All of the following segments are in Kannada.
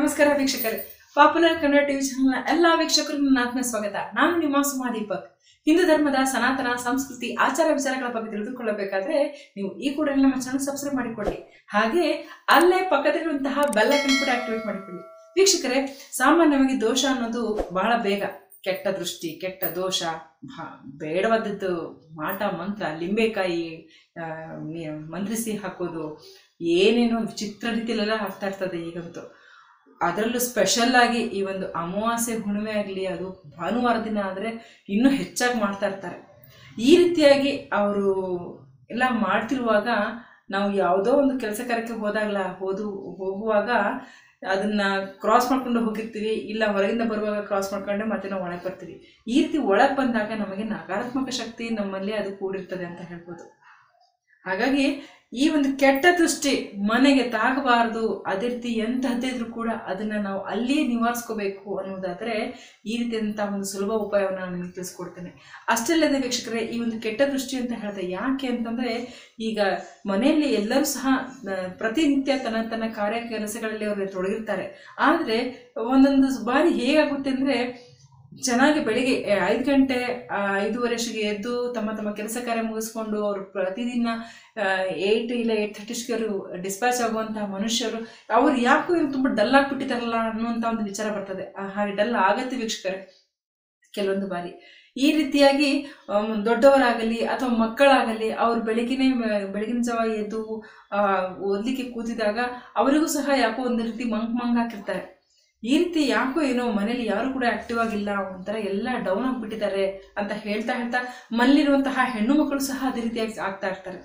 ನಮಸ್ಕಾರ ವೀಕ್ಷಕರೇ ಪಾಪ್ಯುಲರ್ ಕನ್ನಡ ಟಿವಿ ಚಾನೆಲ್ನ ಎಲ್ಲಾ ವೀಕ್ಷಕರಿಗೂ ನನ್ನ ಆತ್ಮ ಸ್ವಾಗತ ನಾನು ನಿಮ್ಮ ಸುಮಾ ದೀಪಕ್ ಹಿಂದೂ ಧರ್ಮದ ಸನಾತನ ಸಂಸ್ಕೃತಿ ಆಚಾರ ವಿಚಾರಗಳ ಬಗ್ಗೆ ತಿಳಿದುಕೊಳ್ಳಬೇಕಾದ್ರೆ ನೀವು ಈ ಕೂಡಲೇ ನಮ್ಮ ಚಾನಲ್ ಸಬ್ಸ್ಕ್ರೈಬ್ ಮಾಡಿಕೊಳ್ಳಿ ಹಾಗೆ ಅಲ್ಲೇ ಪಕ್ಕದಲ್ಲಿರುವಂತಹ ಬೆಲ್ ಐಕನ್ ಕೂಡ ಆಕ್ಟಿವೇಟ್ ಮಾಡಿಕೊಳ್ಳಿ ವೀಕ್ಷಕರೇ ಸಾಮಾನ್ಯವಾಗಿ ದೋಷ ಅನ್ನೋದು ಬಹಳ ಬೇಗ ಕೆಟ್ಟ ದೃಷ್ಟಿ ಕೆಟ್ಟ ದೋಷ ಭಾ- ಬೇಡವಾದದ್ದು ಮಾಟ ಮಂತ್ರ ಲಿಂಬೆಕಾಯಿ ಆ, ನಿ- ಮಂತ್ರಿಸಿ ಹಾಕೋದು ಏನೇನೋ ವಿಚಿತ್ರ ರೀತಿಯಲ್ಲೆಲ್ಲ ಆಗ್ತಾ ಇರ್ತದೆ ಈಗಂತೂ ಅದರಲ್ಲೂ ಸ್ಪೆಷಲ್ ಆಗಿ ಈ ಒಂದು ಅಮಾವಾಸ್ಯೆ ಹುಣ್ಣಿಮೆ ಆಗಲಿ ಅದು ಭಾನುವಾರ ದಿನ ಆದರೆ ಇನ್ನೂ ಹೆಚ್ಚಾಗಿ ಮಾಡ್ತಾ ಇರ್ತಾರೆ ಈ ರೀತಿಯಾಗಿ ಅವರು ಎಲ್ಲ ಮಾಡ್ತಿರುವಾಗ ನಾವು ಯಾವುದೋ ಒಂದು ಕೆಲಸ ಕಾರ್ಯಕ್ಕೆ ಹೋದಾಗಲ ಹೋದು ಹೋಗುವಾಗ ಅದನ್ನ ಕ್ರಾಸ್ ಮಾಡ್ಕೊಂಡು ಹೋಗಿರ್ತೀವಿ ಇಲ್ಲ ಹೊರಗಿಂದ ಬರುವಾಗ ಕ್ರಾಸ್ ಮಾಡ್ಕೊಂಡು ಮತ್ತೆ ನಾವು ಒಳಗೆ ಬರ್ತೀವಿ ಈ ರೀತಿ ಒಳಗೆ ಬಂದಾಗ ನಮಗೆ ನಕಾರಾತ್ಮಕ ಶಕ್ತಿ ನಮ್ಮಲ್ಲಿ ಅದು ಕೂಡಿರ್ತದೆ ಅಂತ ಹೇಳ್ಬೋದು ಹಾಗಾಗಿ ಈ ಒಂದು ಕೆಟ್ಟ ದೃಷ್ಟಿ ಮನೆಗೆ ತಾಗಬಾರದು ಅದೇ ರೀತಿ ಎಂತಹದ್ದೇ ಇದ್ರೂ ಕೂಡ ಅದನ್ನ ನಾವು ಅಲ್ಲಿಯೇ ನಿವಾರಿಸ್ಕೋಬೇಕು ಅನ್ನೋದಾದ್ರೆ ಈ ರೀತಿಯಾದಂತಹ ಒಂದು ಸುಲಭ ಉಪಾಯವನ್ನು ನಾನು ನಿಮಗೆ ತಿಳಿಸ್ಕೊಡ್ತೇನೆ ಅಷ್ಟಲ್ಲದೆ ವೀಕ್ಷಕರೇ ಈ ಒಂದು ಕೆಟ್ಟ ದೃಷ್ಟಿ ಅಂತ ಹೇಳಿದೆ ಯಾಕೆ ಅಂತಂದ್ರೆ ಈಗ ಮನೆಯಲ್ಲಿ ಎಲ್ಲರೂ ಸಹ ಆ, ಪ್ರತಿನಿತ್ಯ ತನ್ನ ತನ್ನ ಕಾರ್ಯ ಕೆಲಸಗಳಲ್ಲಿ ಅವರು ತೊಡಗಿರ್ತಾರೆ ಆದರೆ ಒಂದೊಂದು ಬಾರಿ ಹೇಗಾಗುತ್ತೆ ಅಂದ್ರೆ ಚೆನ್ನಾಗಿ ಬೆಳಿಗ್ಗೆ ಐದು ಗಂಟೆ ಆ, ಐದೂವರೆ ಅಷ್ಟಿಗೆ ಎದ್ದು ತಮ್ಮ ತಮ್ಮ ಕೆಲಸ ಕಾರ್ಯ ಮುಗಿಸ್ಕೊಂಡು ಅವರು ಪ್ರತಿದಿನ ಏಯ್ಟ್ ಇಲ್ಲ ಏಯ್ಟ್ ಥರ್ಟಿಸ್ಗೆ ಅವರು ಡಿಸ್ಪ್ಯಾಚ್ ಆಗುವಂತಹ ಮನುಷ್ಯರು ಅವ್ರು ಯಾಕೋ ಇವ್ರು ತುಂಬ ಡಲ್ ಆಗಿಬಿಟ್ಟಿದಾರಲ್ಲ ಅನ್ನುವಂಥ ಒಂದು ವಿಚಾರ ಬರ್ತದೆ ಆ, ಹಾಗೆ ಡಲ್ ಆಗತ್ತೆ ವೀಕ್ಷಕರೇ ಕೆಲವೊಂದು ಬಾರಿ ಈ ರೀತಿಯಾಗಿ ಆಮ್, ದೊಡ್ಡವರಾಗಲಿ ಅಥವಾ ಮಕ್ಕಳಾಗಲಿ ಅವ್ರು ಬೆಳಗಿನೇ ಮ- ಬೆಳಗಿನ ಜಾವ ಎದ್ದು ಆ, ಓದ್ಲಿಕ್ಕೆ ಕೂತಿದಾಗ ಅವರಿಗೂ ಸಹ ಯಾಕೋ ಒಂದು ರೀತಿ ಮಂಗ್ ಮಂಗ್ ಹಾಕಿರ್ತಾರೆ ಈ ರೀತಿ ಯಾಕೋ ಏನೋ ಮನೇಲಿ ಯಾರು ಕೂಡ ಆಕ್ಟಿವ್ ಆಗಿಲ್ಲ ಒಂಥರ ಎಲ್ಲ ಡೌನ್ ಆಗಿಬಿಟ್ಟಿದ್ದಾರೆ ಅಂತ ಹೇಳ್ತಾ ಹೇಳ್ತಾ ಮಲ್ಲಿರುವಂತಹ ಹೆಣ್ಣು ಮಕ್ಕಳು ಸಹ ಅದೇ ರೀತಿಯಾಗಿ ಆಗ್ತಾ ಇರ್ತಾರೆ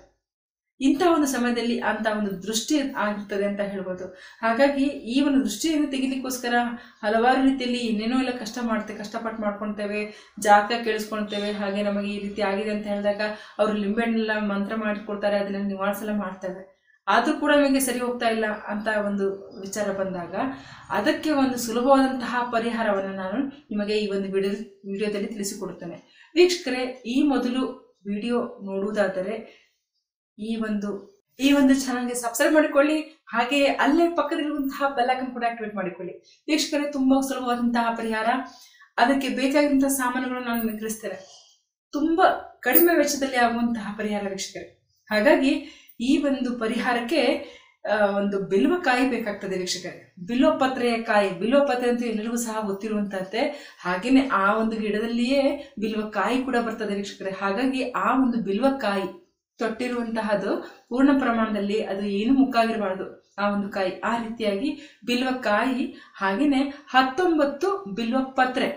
ಇಂಥ ಒಂದು ಸಮಯದಲ್ಲಿ ಅಂತ ಒಂದು ದೃಷ್ಟಿ ಆಗಿರ್ತದೆ ಅಂತ ಹೇಳ್ಬೋದು ಹಾಗಾಗಿ ಈ ಒಂದು ದೃಷ್ಟಿಯನ್ನು ತೆಗಿಲಿಕ್ಕೋಸ್ಕರ ಹಲವಾರು ರೀತಿಯಲ್ಲಿ ಏನೇನೋ ಎಲ್ಲ ಕಷ್ಟ ಮಾಡ್ತೇವೆ ಕಷ್ಟಪಟ್ಟು ಮಾಡ್ಕೊಳ್ತೇವೆ ಜಾತಕ ಕೇಳಿಸ್ಕೊಳ್ತೇವೆ ಹಾಗೆ ನಮಗೆ ಈ ರೀತಿ ಆಗಿದೆ ಅಂತ ಹೇಳಿದಾಗ ಅವರು ಲಿಂಬೆಹಣ್ಣೆಲ್ಲ ಮಂತ್ರ ಮಾಡಿಕೊಡ್ತಾರೆ ಅದನ್ನ ನಿವಾರಿಸೆಲ್ಲ ಮಾಡ್ತೇವೆ ಆದರೂ ಕೂಡ ನಮಗೆ ಸರಿ ಹೋಗ್ತಾ ಇಲ್ಲ ಅಂತ ಒಂದು ವಿಚಾರ ಬಂದಾಗ ಅದಕ್ಕೆ ಒಂದು ಸುಲಭವಾದಂತಹ ಪರಿಹಾರವನ್ನು ನಾನು ನಿಮಗೆ ಈ ಒಂದು ವಿಡಿಯೋ ವಿಡಿಯೋದಲ್ಲಿ ತಿಳಿಸಿಕೊಡುತ್ತೇನೆ ವೀಕ್ಷಕರೇ ಈ ಮೊದಲು ವಿಡಿಯೋ ನೋಡುವುದಾದರೆ ಈ ಒಂದು ಈ ಒಂದು ಚಾನಲ್ಗೆ ಸಬ್ಸ್ಕ್ರೈಬ್ ಮಾಡಿಕೊಳ್ಳಿ ಹಾಗೆ ಅಲ್ಲೇ ಪಕ್ಕದಲ್ಲಿರುವಂತಹ ಬೆಲ್ಲೈಕನ್ ಕೂಡ ಆಕ್ಟಿವೇಟ್ ಮಾಡಿಕೊಳ್ಳಿ ವೀಕ್ಷಕರೇ ತುಂಬಾ ಸುಲಭವಾದಂತಹ ಪರಿಹಾರ ಅದಕ್ಕೆ ಬೇಕಾಗಿರುವಂತಹ ಸಾಮಾನುಗಳು ನಾನು ನಿಮಗೆ ತಿಳಿಸ್ತೇನೆ ತುಂಬಾ ಕಡಿಮೆ ವೆಚ್ಚದಲ್ಲಿ ಆಗುವಂತಹ ಪರಿಹಾರ ವೀಕ್ಷಕರೇ ಹಾಗಾಗಿ ಈ ಒಂದು ಪರಿಹಾರಕ್ಕೆ ಆ, ಒಂದು ಬಿಲ್ವ ಕಾಯಿ ಬೇಕಾಗ್ತದೆ ವೀಕ್ಷಕರೇ ಬಿಲ್ವ ಪತ್ರೆಯ ಕಾಯಿ ಬಿಲ್ವ ಪತ್ರೆ ಅಂತ ಎಲ್ಲರಿಗೂ ಸಹ ಗೊತ್ತಿರುವಂತಹದ್ದೇ ಹಾಗೇನೆ ಆ ಒಂದು ಗಿಡದಲ್ಲಿಯೇ ಬಿಲ್ವ ಕಾಯಿ ಕೂಡ ಬರ್ತದೆ ವೀಕ್ಷಕರೇ ಹಾಗಾಗಿ ಆ ಒಂದು ಬಿಲ್ವ ಕಾಯಿ ತೊಟ್ಟಿರುವಂತಹದ್ದು ಪೂರ್ಣ ಪ್ರಮಾಣದಲ್ಲಿ ಅದು ಏನು ಮುಕ್ಕಾಗಿರಬಾರ್ದು ಆ ಒಂದು ಕಾಯಿ ಆ ರೀತಿಯಾಗಿ ಬಿಲ್ವ ಕಾಯಿ ಹಾಗೇನೆ ಹತ್ತೊಂಬತ್ತು ಬಿಲ್ವ ಪತ್ರೆ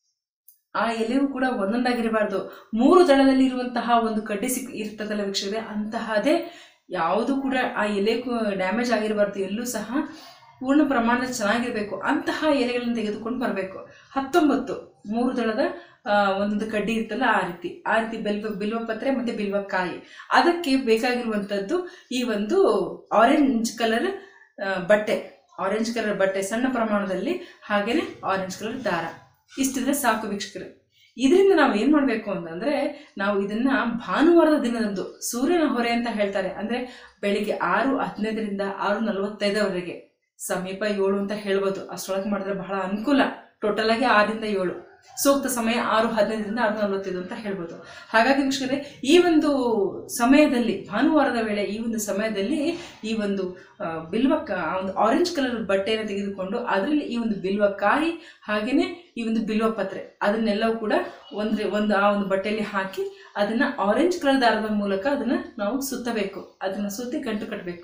ಆ ಎಲೆಯೂ ಕೂಡ ಒಂದೊಂದಾಗಿರಬಾರ್ದು ಮೂರು ದಳದಲ್ಲಿ ಇರುವಂತಹ ಒಂದು ಕಡ್ಡಿ ಸಿಕ್ ಇರ್ತದಲ್ಲ ವೀಕ್ಷಕರೇ ಅಂತಹದೇ ಯಾವುದು ಕೂಡ ಆ ಎಲೆ ಡ್ಯಾಮೇಜ್ ಆಗಿರಬಾರ್ದು ಎಲ್ಲೂ ಸಹ ಪೂರ್ಣ ಪ್ರಮಾಣದಲ್ಲಿ ಚೆನ್ನಾಗಿರಬೇಕು ಅಂತಹ ಎಲೆಗಳನ್ನು ತೆಗೆದುಕೊಂಡು ಬರಬೇಕು ಹತ್ತೊಂಬತ್ತು ಮೂರು ದಳದ ಆ, ಒಂದೊಂದು ಕಡ್ಡಿ ಇರ್ತಲ್ಲ ಆ ರೀತಿ ಆ ರೀತಿ ಬೆಲ್ವ ಬಿಲ್ವ ಪತ್ರೆ ಮತ್ತೆ ಬಿಲ್ವ ಕಾಯಿ ಅದಕ್ಕೆ ಬೇಕಾಗಿರುವಂಥದ್ದು ಈ ಒಂದು ಆರೆಂಜ್ ಕಲರ್ ಬಟ್ಟೆ ಆರೆಂಜ್ ಕಲರ್ ಬಟ್ಟೆ ಸಣ್ಣ ಪ್ರಮಾಣದಲ್ಲಿ ಹಾಗೇನೆ ಆರೆಂಜ್ ಕಲರ್ ದಾರ ಇಷ್ಟಿದ್ರೆ ಸಾಕು ವೀಕ್ಷಕರೇ ಇದರಿಂದ ನಾವು ಏನ್ ಮಾಡ್ಬೇಕು ಅಂತಂದ್ರೆ ನಾವು ಇದನ್ನ ಭಾನುವಾರದ ದಿನದಂದು ಸೂರ್ಯನ ಹೊರೆ ಅಂತ ಹೇಳ್ತಾರೆ ಅಂದ್ರೆ ಬೆಳಿಗ್ಗೆ ಆರು ಹದಿನೈದರಿಂದ ಆರು ನಲವತ್ತೈದರವರೆಗೆ ಸಮೀಪ ಏಳು ಅಂತ ಹೇಳ್ಬೋದು ಅಷ್ಟೊಳಗೆ ಮಾಡಿದ್ರೆ ಬಹಳ ಅನುಕೂಲ ಟೋಟಲ್ ಆಗಿ ಆರರಿಂದ ಏಳು ಸೂಕ್ತ ಸಮಯ ಆರು ಹದಿನೈದರಿಂದ ಆರು ನಲವತ್ತೈದು ಅಂತ ಹೇಳ್ಬೋದು ಹಾಗಾಗಿ ವೀಕ್ಷಕರೇ ಈ ಒಂದು ಸಮಯದಲ್ಲಿ ಭಾನುವಾರದ ವೇಳೆ ಈ ಒಂದು ಸಮಯದಲ್ಲಿ ಈ ಒಂದು ಆ, ಬಿಲ್ವ ಕ- ಆ ಒಂದು ಆರೆಂಜ್ ಕಲರ್ ಬಟ್ಟೆಯನ್ನು ತೆಗೆದುಕೊಂಡು ಅದರಲ್ಲಿ ಈ ಒಂದು ಬಿಲ್ವ ಕಾಯಿ ಹಾಗೇನೆ ಈ ಒಂದು ಬಿಲ್ವ ಪತ್ರೆ ಅದನ್ನೆಲ್ಲವೂ ಕೂಡ ಒಂದು ಒಂದು ಆ ಒಂದು ಬಟ್ಟೆಯಲ್ಲಿ ಹಾಕಿ ಅದನ್ನ ಆರೆಂಜ್ ಕಲರ್ ದಾರದ ಮೂಲಕ ಅದನ್ನ ನಾವು ಸುತ್ತಬೇಕು ಅದನ್ನ ಸುತ್ತಿ ಗಂಟು ಕಟ್ಟಬೇಕು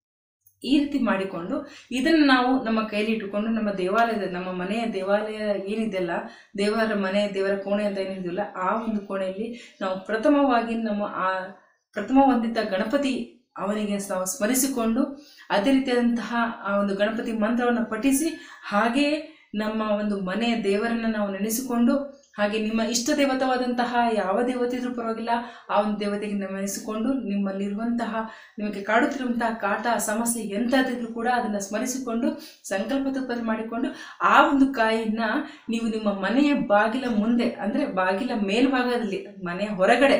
ಈ ರೀತಿ ಮಾಡಿಕೊಂಡು ಇದನ್ನು ನಾವು ನಮ್ಮ ಕೈಲಿ ಇಟ್ಟುಕೊಂಡು ನಮ್ಮ ದೇವಾಲಯದ ನಮ್ಮ ಮನೆಯ ದೇವಾಲಯ ಏನಿದೆಯಲ್ಲ ದೇವರ ಮನೆ ದೇವರ ಕೋಣೆ ಅಂತ ಏನಿದೆಯಲ್ಲ ಆ ಒಂದು ಕೋಣೆಯಲ್ಲಿ ನಾವು ಪ್ರಥಮವಾಗಿ ನಮ್ಮ ಆ ಪ್ರಥಮ ವಂದಿತ ಗಣಪತಿ ಅವನಿಗೆ ನಾವು ಸ್ಮರಿಸಿಕೊಂಡು ಅದೇ ರೀತಿಯಾದಂತಹ ಆ ಒಂದು ಗಣಪತಿ ಮಂತ್ರವನ್ನು ಪಠಿಸಿ ಹಾಗೆಯೇ ನಮ್ಮ ಒಂದು ಮನೆಯ ದೇವರನ್ನು ನಾವು ನೆನೆಸಿಕೊಂಡು ಹಾಗೆ ನಿಮ್ಮ ಇಷ್ಟ ದೇವತವಾದಂತಹ ಯಾವ ದೇವತೆ ಇದ್ರೂ ಪರವಾಗಿಲ್ಲ ಆ ಒಂದು ದೇವತೆಗೆ ನೆನೆಸಿಕೊಂಡು ನಿಮ್ಮಲ್ಲಿರುವಂತಹ ನಿಮಗೆ ಕಾಡುತ್ತಿರುವಂತಹ ಕಾಟ ಸಮಸ್ಯೆ ಎಂಥದಿದ್ರು ಕೂಡ ಅದನ್ನು ಸ್ಮರಿಸಿಕೊಂಡು ಸಂಕಲ್ಪ ತಪ್ಪಲು ಮಾಡಿಕೊಂಡು ಆ ಒಂದು ಕಾಯಿನ ನೀವು ನಿಮ್ಮ ಮನೆಯ ಬಾಗಿಲ ಮುಂದೆ ಅಂದರೆ ಬಾಗಿಲ ಮೇಲ್ಭಾಗದಲ್ಲಿ ಮನೆಯ ಹೊರಗಡೆ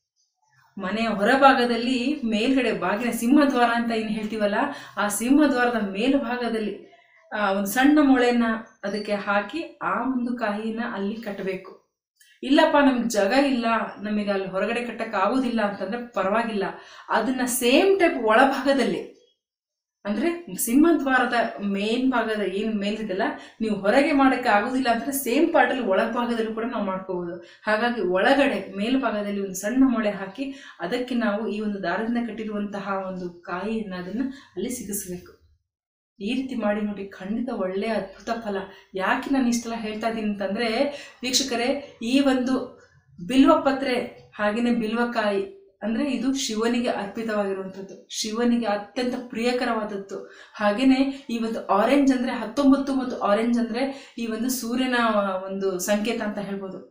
ಮನೆಯ ಹೊರಭಾಗದಲ್ಲಿ ಮೇಲ್ಗಡೆ ಬಾಗಿಲ ಸಿಂಹದ್ವಾರ ಅಂತ ಏನು ಹೇಳ್ತೀವಲ್ಲ ಆ ಸಿಂಹದ್ವಾರದ ಮೇಲ್ಭಾಗದಲ್ಲಿ ಆ, ಒಂದು ಸಣ್ಣ ಮೊಳೆನ ಅದಕ್ಕೆ ಹಾಕಿ ಆ ಒಂದು ಕಾಯಿನ ಅಲ್ಲಿ ಕಟ್ಟಬೇಕು ಇಲ್ಲಪ್ಪ ನಮಗೆ ಜಾಗ ಇಲ್ಲ ನಮಗೆ ಅಲ್ಲಿ ಹೊರಗಡೆ ಕಟ್ಟಕ್ಕೆ ಆಗೋದಿಲ್ಲ ಅಂತಂದ್ರೆ ಪರವಾಗಿಲ್ಲ ಅದನ್ನ ಸೇಮ್ ಟೈಪ್ ಒಳಭಾಗದಲ್ಲಿ ಅಂದ್ರೆ ಸಿಂಹದ್ವಾರದ ಮೇನ್ ಭಾಗದ ಏನು ಮೇಲಿದೆಲ್ಲ ನೀವು ಹೊರಗೆ ಮಾಡಕ್ಕೆ ಆಗೋದಿಲ್ಲ ಅಂದ್ರೆ ಸೇಮ್ ಪಾರ್ಟಲ್ಲಿ ಒಳಭಾಗದಲ್ಲೂ ಕೂಡ ನಾವು ಮಾಡ್ಕೋಬಹುದು ಹಾಗಾಗಿ ಒಳಗಡೆ ಮೇಲ್ಭಾಗದಲ್ಲಿ ಒಂದು ಸಣ್ಣ ಮೊಳೆ ಹಾಕಿ ಅದಕ್ಕೆ ನಾವು ಈ ಒಂದು ದಾರದಿಂದ ಕಟ್ಟಿರುವಂತಹ ಒಂದು ಕಾಯಿಯನ್ನು ಅದನ್ನ ಅಲ್ಲಿ ಸಿಗಿಸ್ಬೇಕು ಈ ರೀತಿ ಮಾಡಿ ನೋಡಿ ಖಂಡಿತ ಒಳ್ಳೆಯ ಅದ್ಭುತ ಫಲ ಯಾಕೆ ನಾನು ಇಷ್ಟೆಲ್ಲ ಹೇಳ್ತಾ ಇದ್ದೀನಿ ಅಂತಂದ್ರೆ ವೀಕ್ಷಕರೇ ಈ ಒಂದು ಬಿಲ್ವಪತ್ರೆ ಹಾಗೆಯೇ ಬಿಲ್ವಕಾಯಿ ಅಂದ್ರೆ ಇದು ಶಿವನಿಗೆ ಅರ್ಪಿತವಾಗಿರುವಂಥದ್ದು ಶಿವನಿಗೆ ಅತ್ಯಂತ ಪ್ರಿಯಕರವಾದದ್ದು ಹಾಗೇನೆ ಈ ಒಂದು ಆರೆಂಜ್ ಅಂದ್ರೆ ಹತ್ತೊಂಬತ್ತು ಮತ್ತು ಆರೆಂಜ್ ಅಂದ್ರೆ ಈ ಒಂದು ಸೂರ್ಯನ ಒಂದು ಸಂಕೇತ ಅಂತ ಹೇಳ್ಬೋದು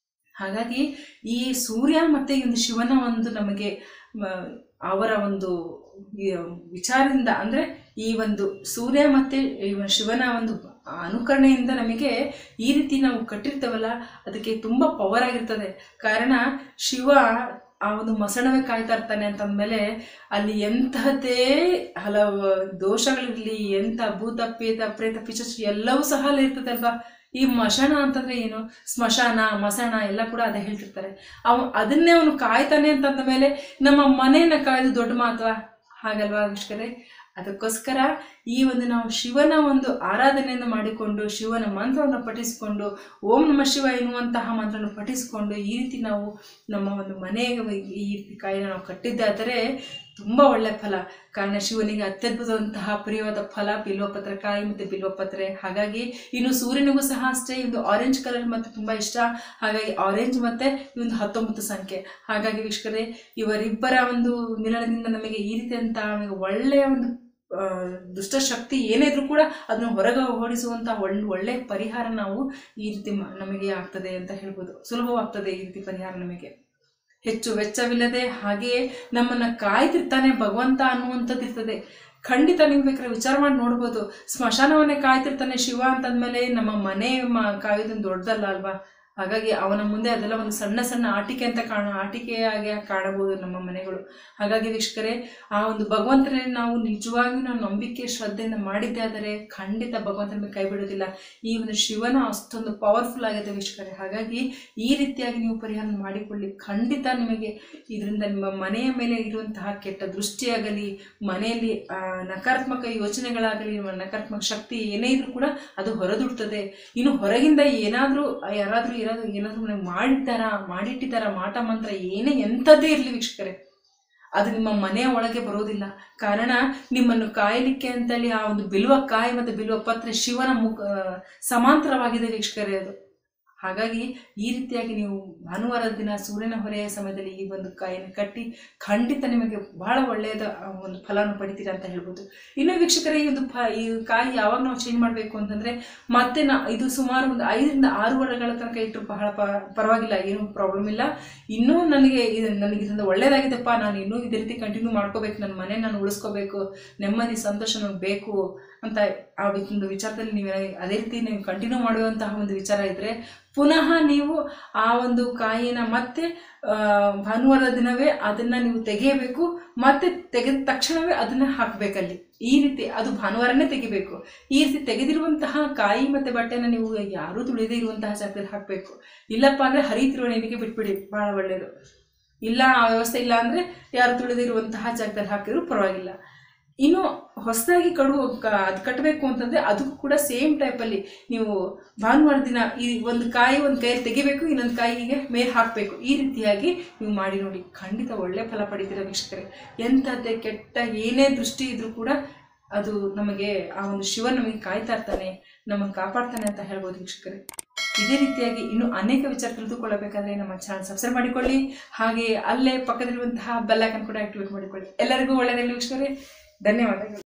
ಹಾಗಾಗಿ ಈ ಸೂರ್ಯ ಮತ್ತೆ ಈ ಒಂದು ಶಿವನ ಒಂದು ನಮಗೆ ಮ, ಅವರ ಒಂದು ಈ ವಿಚಾರದಿಂದ ಅಂದ್ರೆ ಈ ಒಂದು ಸೂರ್ಯ ಮತ್ತೆ ಈ ಒಂದು ಶಿವನ ಒಂದು ಅನುಕರಣೆಯಿಂದ ನಮಗೆ ಈ ರೀತಿ ನಾವು ಕಟ್ಟಿರ್ತೇವಲ್ಲ ಅದಕ್ಕೆ ತುಂಬಾ ಪವರ್ ಆಗಿರ್ತದೆ ಕಾರಣ ಶಿವ ಆ ಒಂದು ಮಸಣವೇ ಕಾಯ್ತಾ ಇರ್ತಾನೆ ಅಂತಂದ್ಮೇಲೆ ಅಲ್ಲಿ ಎಂತಹದ್ದೇ ಹಲವು ದೋಷಗಳಿರ್ಲಿ ಎಂತ ಭೂತ ಪೇತ ಪ್ರೇತ ಪಿಶಾಚ ಎಲ್ಲವೂ ಸಹ ಅಲ್ಲಿ ಇರ್ತದೆ ಅಲ್ವಾ ಈ ಮಶಾನ ಅಂತಂದ್ರೆ ಏನು ಸ್ಮಶಾನ ಮಸಣ ಎಲ್ಲ ಕೂಡ ಅದೇ ಹೇಳ್ತಿರ್ತಾರೆ ಅವ ಅದನ್ನೇ ಅವನು ಕಾಯ್ತಾನೆ ಅಂತಂದ ಮೇಲೆ ನಮ್ಮ ಮನೆಯನ್ನ ಕಾಯ್ದು ದೊಡ್ಡ ಮಾತವ ಹಾಗಲ್ವಾ ವೀಕ್ಷಕರೇ ಅದಕ್ಕೋಸ್ಕರ ಈ ಒಂದು ನಾವು ಶಿವನ ಒಂದು ಆರಾಧನೆಯನ್ನು ಮಾಡಿಕೊಂಡು ಶಿವನ ಮಂತ್ರವನ್ನು ಪಠಿಸಿಕೊಂಡು ಓಂ ನಮ ಶಿವ ಎನ್ನುವಂತಹ ಮಂತ್ರವನ್ನು ಪಠಿಸಿಕೊಂಡು ಈ ರೀತಿ ನಾವು ನಮ್ಮ ಒಂದು ಮನೆಗೆ ಈ ರೀತಿ ಕಾಯಿನ ನಾವು ಕಟ್ಟಿದ್ದಾದರೆ ತುಂಬ ಒಳ್ಳೆ ಫಲ ಕಾರಣ ಶಿವನಿಗೆ ಅತ್ಯದ್ಭುತವಂತಹ ಪ್ರಿಯವಾದ ಫಲ ಬಿಲ್ವಪತ್ರ ಕಾಯಿ ಮತ್ತು ಬಿಲ್ವಪತ್ರೆ ಹಾಗಾಗಿ ಇನ್ನು ಸೂರ್ಯನಿಗೂ ಸಹ ಅಷ್ಟೇ ಒಂದು ಆರೆಂಜ್ ಕಲರ್ ಮತ್ತು ತುಂಬ ಇಷ್ಟ ಹಾಗಾಗಿ ಆರೆಂಜ್ ಮತ್ತು ಈ ಒಂದು ಹತ್ತೊಂಬತ್ತು ಸಂಖ್ಯೆ ಹಾಗಾಗಿ ವೀಕ್ಷಕರೇ ಇವರಿಬ್ಬರ ಒಂದು ಮಿಲನದಿಂದ ನಮಗೆ ಈ ರೀತಿಯಂತ ನಮಗೆ ಒಳ್ಳೆಯ ಒಂದು ಆ, ದುಷ್ಟಶಕ್ತಿ ಏನೇ ಇದ್ರೂ ಕೂಡ ಅದನ್ನ ಹೊರಗೆ ಓಡಿಸುವಂಥ ಒಳ್ಳೆ ಒಳ್ಳೆ ಪರಿಹಾರ ನಾವು ಈ ರೀತಿ ಮ- ನಮಗೆ ಆಗ್ತದೆ ಅಂತ ಹೇಳ್ಬೋದು ಸುಲಭವಾಗ್ತದೆ ಈ ರೀತಿ ಪರಿಹಾರ ನಮಗೆ ಹೆಚ್ಚು ವೆಚ್ಚವಿಲ್ಲದೆ ಹಾಗೆಯೇ ನಮ್ಮನ್ನ ಕಾಯ್ತಿರ್ತಾನೆ ಭಗವಂತ ಅನ್ನುವಂಥದ್ದು ಇರ್ತದೆ ಖಂಡಿತ ನೀವು ಬೇಕಾದ್ರೆ ವಿಚಾರ ಮಾಡಿ ನೋಡ್ಬೋದು ಸ್ಮಶಾನವನ್ನೇ ಕಾಯ್ತಿರ್ತಾನೆ ಶಿವ ಅಂತಂದ್ಮೇಲೆ ನಮ್ಮ ಮನೆ ಮ ಕಾಯೋದೊಂದು ದೊಡ್ಡದಲ್ಲ ಅಲ್ವಾ ಹಾಗಾಗಿ ಅವನ ಮುಂದೆ ಅದೆಲ್ಲ ಒಂದು ಸಣ್ಣ ಸಣ್ಣ ಆಟಿಕೆ ಅಂತ ಕಾಣ ಆಟಿಕೆಯಾಗಿ ಕಾಣಬಹುದು ನಮ್ಮ ಮನೆಗಳು ಹಾಗಾಗಿ ವೀಕ್ಷಕರೇ ಆ ಒಂದು ಭಗವಂತನಲ್ಲಿ ನಾವು ನಿಜವಾಗಿಯೂ ನಾವು ನಂಬಿಕೆ ಶ್ರದ್ಧೆಯಿಂದ ಮಾಡಿದ್ದೇ ಆದರೆ ಖಂಡಿತ ಭಗವಂತನ ಕೈ ಬಿಡೋದಿಲ್ಲ ಈ ಒಂದು ಶಿವನ ಅಷ್ಟೊಂದು ಪವರ್ಫುಲ್ ಆಗಿದೆ ವೀಕ್ಷಕರೇ ಹಾಗಾಗಿ ಈ ರೀತಿಯಾಗಿ ನೀವು ಪರಿಹಾರ ಮಾಡಿಕೊಳ್ಳಿ ಖಂಡಿತ ನಿಮಗೆ ಇದರಿಂದ ನಿಮ್ಮ ಮನೆಯ ಮೇಲೆ ಇರುವಂತಹ ಕೆಟ್ಟ ದೃಷ್ಟಿಯಾಗಲಿ ಮನೆಯಲ್ಲಿ ಆ, ನಕಾರಾತ್ಮಕ ಯೋಚನೆಗಳಾಗಲಿ ನಿಮ್ಮ ನಕಾರಾತ್ಮಕ ಶಕ್ತಿ ಏನೇ ಇದ್ರೂ ಕೂಡ ಅದು ಹೊರದುಡ್ತದೆ ಇನ್ನು ಹೊರಗಿಂದ ಏನಾದರೂ ಯಾರಾದರೂ ಏನಾದರೂ ಏನಾದರೂ ನಮ್ಗೆ ಮಾಡಿದ್ದಾರಾ ಮಾಡಿಟ್ಟಿದ್ದಾರಾ ಮಾಟ ಮಂತ್ರ ಏನೇ ಎಂಥದ್ದೇ ಇರಲಿ ವೀಕ್ಷಕರೇ ಅದು ನಿಮ್ಮ ಮನೆಯ ಒಳಗೆ ಬರೋದಿಲ್ಲ ಕಾರಣ ನಿಮ್ಮನ್ನು ಕಾಯಲಿಕ್ಕೆ ಅಂತೇಳಿ ಆ ಒಂದು ಬಿಲ್ವ ಕಾಯಿ ಮತ್ತು ಬಿಲ್ವ ಪತ್ರೆ ಶಿವನ ಮುಖ ಸಮಾಂತರವಾಗಿದೆ ವೀಕ್ಷಕರೇ ಅದು ಹಾಗಾಗಿ ಈ ರೀತಿಯಾಗಿ ನೀವು ಭಾನುವಾರದ ದಿನ ಸೂರ್ಯನ ಹೊರೆಯ ಸಮಯದಲ್ಲಿ ಈ ಒಂದು ಕಾಯಿಯನ್ನು ಕಟ್ಟಿ ಖಂಡಿತ ನಿಮಗೆ ಬಹಳ ಒಳ್ಳೆಯದ ಆ, ಒಂದು ಫಲವನ್ನು ಪಡಿತೀರಾ ಅಂತ ಹೇಳ್ಬೋದು ಇನ್ನು ವೀಕ್ಷಕರೇ ಈ ಒಂದು ಫ ಈ ಕಾಯಿ ಯಾವಾಗ ನಾವು ಚೇಂಜ್ ಮಾಡಬೇಕು ಅಂತಂದ್ರೆ ಮತ್ತೆ ನಾ ಇದು ಸುಮಾರು ಒಂದು ಐದರಿಂದ ಆರು ವರ್ಷಗಳ ತನಕ ಇಟ್ಟರು ಬಹಳ ಪ ಪರವಾಗಿಲ್ಲ ಏನು ಪ್ರಾಬ್ಲಮ್ ಇಲ್ಲ ಇನ್ನೂ ನನಗೆ ಇದು ನನಗೆ ಇದರಿಂದ ಒಳ್ಳೇದಾಗಿದೆಪ್ಪ ನಾನು ಇನ್ನೂ ಇದೇ ರೀತಿ ಕಂಟಿನ್ಯೂ ಮಾಡ್ಕೋಬೇಕು ನನ್ನ ಮನೆ ನಾನು ಉಳಿಸ್ಕೋಬೇಕು ನೆಮ್ಮದಿ ಸಂತೋಷ ನನಗೆ ಬೇಕು ಅಂತ ಆ ವಿ- ಒಂದು ವಿಚಾರದಲ್ಲಿ ನೀವು ಅದೇ ರೀತಿ ನೀವು ಕಂಟಿನ್ಯೂ ಮಾಡುವಂತಹ ಒಂದು ವಿಚಾರ ಇದ್ದರೆ ಪುನಃ ನೀವು ಆ ಒಂದು ಕಾಯಿನ ಮತ್ತೆ ಆ, ಭಾನುವಾರದ ದಿನವೇ ಅದನ್ನ ನೀವು ತೆಗೆಯಬೇಕು ಮತ್ತೆ ತೆಗೆದ ತಕ್ಷಣವೇ ಅದನ್ನ ಹಾಕಬೇಕಲ್ಲಿ ಈ ರೀತಿ ಅದು ಭಾನುವಾರನೇ ತೆಗಿಬೇಕು ಈ ರೀತಿ ತೆಗೆದಿರುವಂತಹ ಕಾಯಿ ಮತ್ತೆ ಬಟ್ಟೆನ ನೀವು ಯಾರೂ ತುಳಿದೇ ಇರುವಂತಹ ಜಾಗದಲ್ಲಿ ಹಾಕಬೇಕು ಇಲ್ಲಪ್ಪ ಅಂದ್ರೆ ಹರಿತಿರುವ ನೀರಿಗೆ ಬಿಟ್ಬಿಡಿ ಬಹಳ ಒಳ್ಳೆಯದು ಇಲ್ಲ ಆ ವ್ಯವಸ್ಥೆ ಇಲ್ಲ ಅಂದ್ರೆ ಯಾರು ತುಳಿದಿರುವಂತಹ ಜಾಗದಲ್ಲಿ ಹಾಕಿದ್ರು ಪರವಾಗಿಲ್ಲ ಇನ್ನು ಹೊಸದಾಗಿ ಕಡು ಅದು ಕಟ್ಟಬೇಕು ಅಂತಂದ್ರೆ ಅದಕ್ಕೂ ಕೂಡ ಸೇಮ್ ಟೈಪಲ್ಲಿ ನೀವು ಭಾನುವಾರ ದಿನ ಈ ಒಂದು ಕಾಯಿ ಒಂದು ಕೈಯಲ್ಲಿ ತೆಗಿಬೇಕು ಇನ್ನೊಂದು ಕಾಯಿಗೆ ಮೇಲೆ ಹಾಕಬೇಕು ಈ ರೀತಿಯಾಗಿ ನೀವು ಮಾಡಿ ನೋಡಿ ಖಂಡಿತ ಒಳ್ಳೆ ಫಲ ಪಡಿತೀರ ವೀಕ್ಷಕರೇ ಎಂಥದ್ದೇ ಕೆಟ್ಟ ಏನೇ ದೃಷ್ಟಿ ಇದ್ರೂ ಕೂಡ ಅದು ನಮಗೆ ಆ ಒಂದು ಶಿವ ನಮಗೆ ಕಾಯ್ತಾ ಇರ್ತಾನೆ ನಮ್ಮನ್ನು ಕಾಪಾಡ್ತಾನೆ ಅಂತ ಹೇಳ್ಬೋದು ವೀಕ್ಷಕರೇ ಇದೇ ರೀತಿಯಾಗಿ ಇನ್ನು ಅನೇಕ ವಿಚಾರ ತಿಳಿದುಕೊಳ್ಳಬೇಕಾದ್ರೆ ನಮ್ಮ ಚಾನಲ್ ಸಬ್ಸ್ಕ್ರೈಬ್ ಮಾಡಿಕೊಳ್ಳಿ ಹಾಗೆ ಅಲ್ಲೇ ಪಕ್ಕದಲ್ಲಿರುವಂತಹ ಬೆಲ್ ಐಕನ್ ಕೂಡ ಆಕ್ಟಿವೇಟ್ ಮಾಡಿಕೊಳ್ಳಿ ಎಲ್ಲರಿಗೂ ಒಳ್ಳೆಯದಿರಲಿ ವೀಕ್ಷಕರೇ ಧನ್ಯವಾದಗಳು